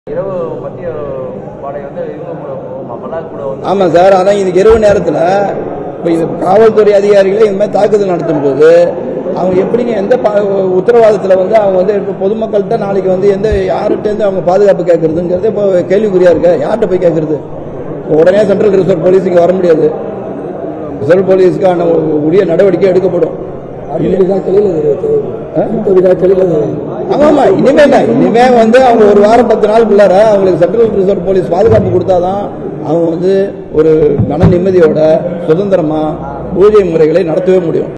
இரவு மத்திய பாடை வந்து இவங்க கூட போகும் மல்லாக் கூட வந்து ஆமாம் சார் ஆனால் இதுக்கு இரவு நேரத்தில் இப்போ இது காவல்துறை அதிகாரிகளே இந்த மாதிரி தாக்குதல் நடத்தும் போது அவங்க எப்படிங்க எந்த பா உத்தரவாதத்தில் வந்து அவங்க வந்து இப்போ பொதுமக்கள்கிட்ட நாளைக்கு வந்து எந்த யார்கிட்டேருந்து அவங்க பாதுகாப்பு கேட்கறதுங்கிறது இப்போ கேள்விக்குறியா இருக்கு யார்கிட்ட போய் கேட்கறது உடனே சென்ட்ரல் ரிசர்வ் போலீஸ் இங்கே வர முடியாது ரிசர்வ் போலீஸுக்கான உரிய நடவடிக்கை எடுக்கப்படும் ஆமா ஆமா இனிமே இல்ல இனிமே வந்து அவங்க ஒரு வாரம் பத்து நாளுக்குள்ளார அவங்களுக்கு சென்ட்ரல் ரிசர்வ் போலீஸ் பாதுகாப்பு கொடுத்தாதான் அவங்க வந்து ஒரு மன நிம்மதியோட சுதந்திரமா பூஜை முறைகளை நடத்தவே முடியும்